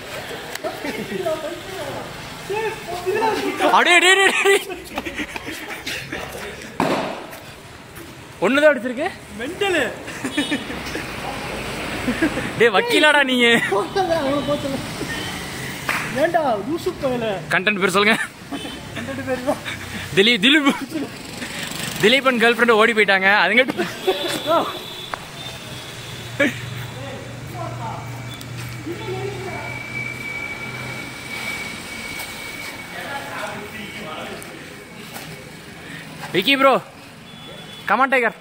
அடே டே டே ஒண்ணுதான் அடிச்சிருக்கு மெண்டலு டேய் வக்கீலாடா நீங்க அவனை போச்சல ஏண்டா லூசு போயல கண்டென்ட் பேர் சொல்லுங்க ரெண்டு பேருமா திலீப் திலீப் திலீபன் கேர்ள் ஃப்ரெண்டு ஓடி போயிட்டாங்க அதுங்க விக்கி ப்ரோ கமான் டைகர்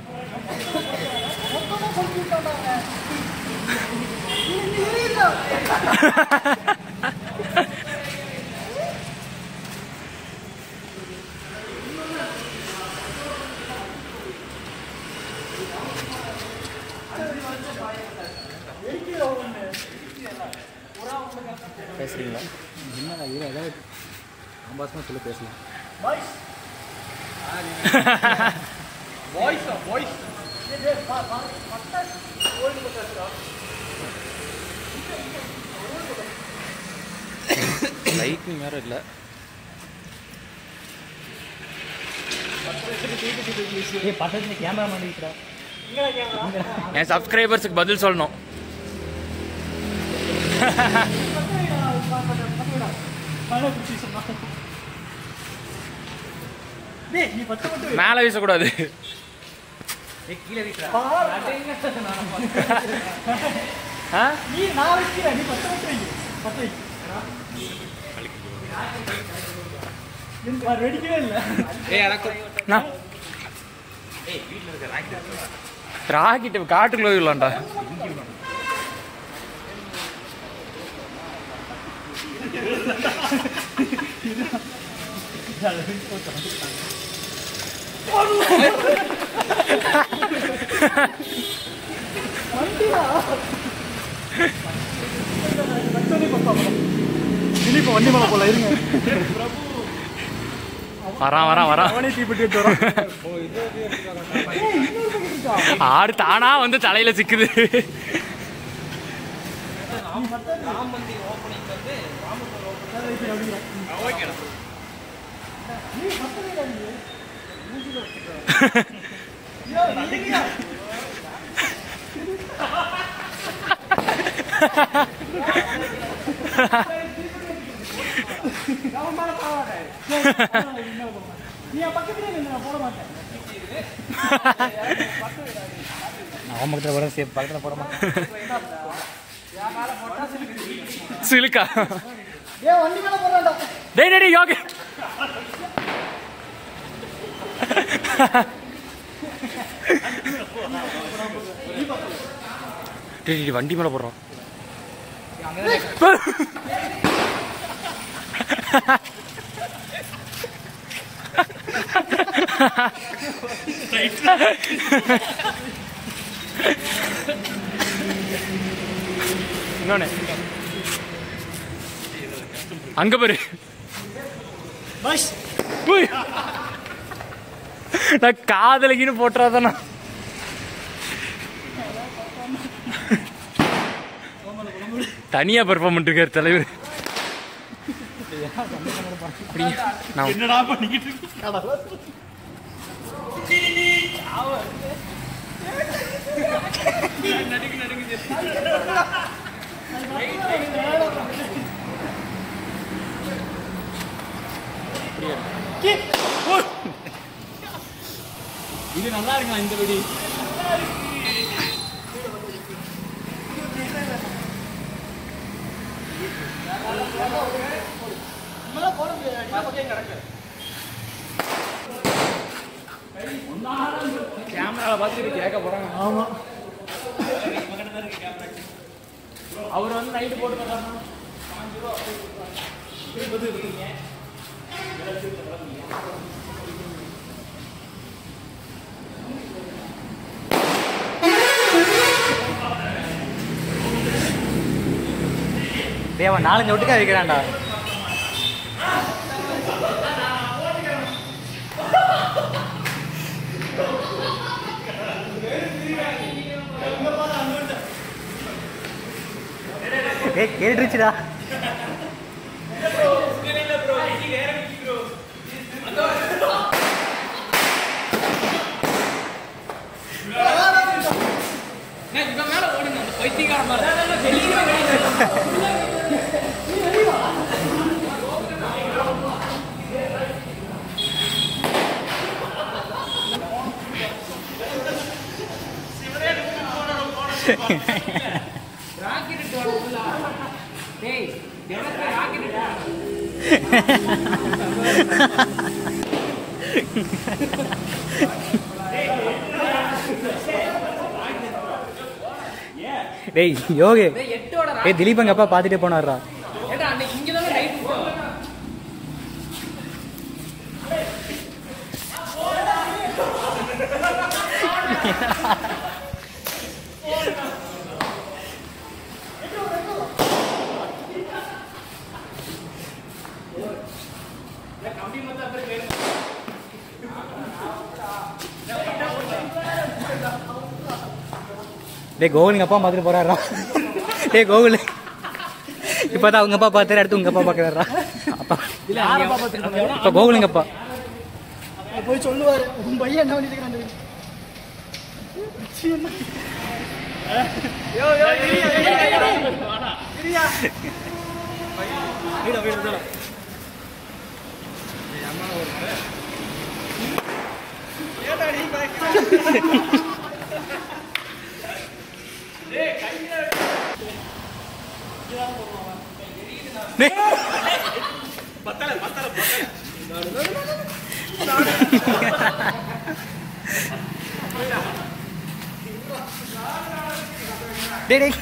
பேசுறீங்களா என்னடா இது ஏதாவது ஆபாசமா சொல்ல பேசலாம் வாய்ஸ் வாய்ஸ் லைட்னிங் வேற இல்லை ஏய் பக்கத்துல கேமரா மாட்டிக்கிறா என் சப்ஸ்கிரைபர்ஸுக்கு பதில் சொல்லணும் டேய் நீ பத்து மட்டும் மேலே வீசக்கூடாது கீழே வீசுறா ஆ நீ நான் வைக்கிறேன் நீ பத்து மட்டும் வை பத்து வை எனக்கு அது வெடிக்கவே இல்லை நான் ராக்கெட் காட்டுக்குள்ள விடலாம்டா திலீப் வண்டி மேலே போல இருங்க வரான் வரான் வரான் அவனே தீப்பெட்டி எடுத்து வரான் ஆடு தானா வந்து தலையில சிக்குது நீ என் பக்கத்துலேயே நின்று நான் போட மாட்டேன் அவன் பக்கத்தில் போட சேஃப் பக்கத்தில் போட மாட்டேன் சிலுக்கா ஏன் வண்டி மேலே போடுறான்டா டேய் டேய் டேய் யோகி டேய் டேய், வண்டி மேல போடுறோம் இன்னொன்னு அங்க பாரு பஸ் உய். நான் காதலிக்கின்னு போட்டுறாதானா தனியா பெர்ஃபார்ம் இருக்கார் தலைவர் அப்படிங்க. நான் என்னடா பண்ணிக்கிட்டு இருக்கீங்க இது நல்லா இருக்குங்களா இந்த வெடி கேமரால பார்த்துட்டு கேட்க போறாங்க ஆமா அவர் வந்து நைட்டு போட்டு தர்றாங்க தேவா நாலஞ்சு ஒட்டுக்கா வைக்கிறான்டா ஏய் கேட்டுருச்சுடா இவன் மேல ஓடுங்க அந்த பைத்தியக்காரன் மேல வெளியே வெளியே ராக்கெட் வரல டேய் எனக்கு ராக்கெட் டேய் யோகே டேய் எட்டோட ஏய் திலீப் எங்க அப்பா பார்த்துட்டே போனார்ரா ஏடா அன்னைக்கு இங்க தான் ரைட் விட்டோம் டேய் கோகுல் எங்க அப்பா பார்த்துட்டு போறாரா டேய் கோகுல் இப்பதான் அவங்க அப்பா பார்த்தாரு அடுத்து உங்க அப்பா பார்க்கறாரா அப்பா இப்ப கோகுல் எங்க அப்பா போய் சொல்லுவாரு உன் பையன் என்ன பண்ணிட்டு இருக்கான் டேய் டேய்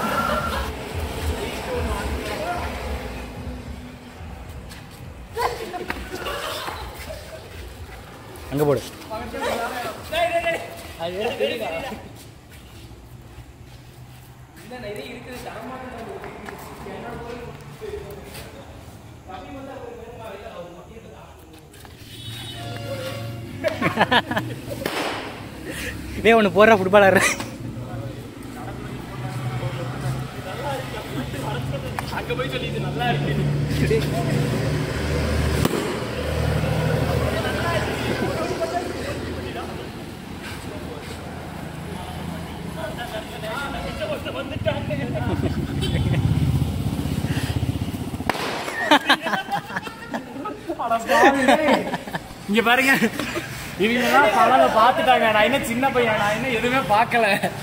அங்க போடு டேய் ஒன்று போடுற ஃபுட்பாலர் இங்க பாருங்க இவங்க எல்லாம் பழக பார்த்துட்டாங்க நான் என்ன சின்ன பையன் நான் என்ன எதுவுமே பார்க்கல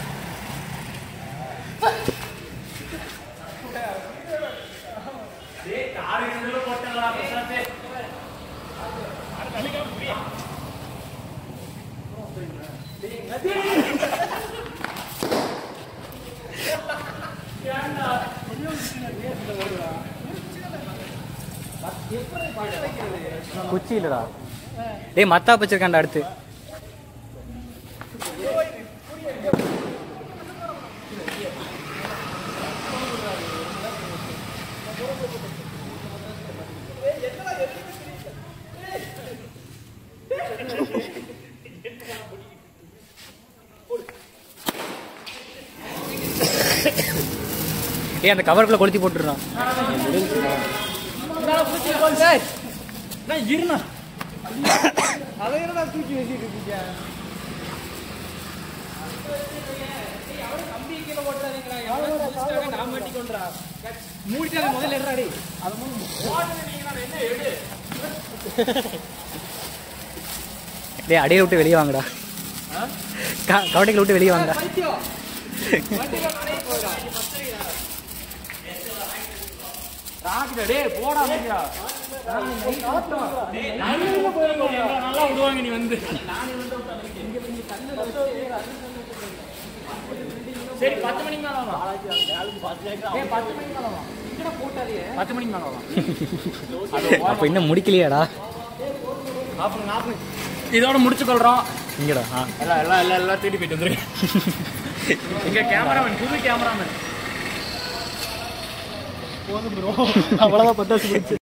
குச்சி இல்லடா டேய் மத்தா வச்சிருக்கான்டா அடுத்து ஏய் அந்த கவருக்குள்ள கொளுத்தி போட்டுறான் இருண்ணா அதை என்னடா தூக்கி வச்சுட்டு இருக்கீங்க மூடிட்டு முதல்ல எடுறாடி டேய் அடையை விட்டு வெளியே வாங்கடா க- கவட்டைகளை விட்டு வெளியே வாங்கடா ராக்கிட்ட டேய் போடா அமைதியா நல்லா விடுவாங்க நீ வந்து சரி பத்து மணிக்கு மேல வா ஏய், பத்து மணிக்கு மேல வா பத்து மணிக்கு மேல வா அப்ப இன்னும் முடிக்கலையாடா நாற்பது நாற்பது இதோட முடிச்சு கொள்றோம் இங்கடா ஆ எல்லாம் எல்லாம் எல்லாம் எல்லாம் தேடி போயிட்டு வந்துருங்க எங்க கேமராமேன் புது கேமராமேன் அவ்வளவுதான் பத்தாச்சு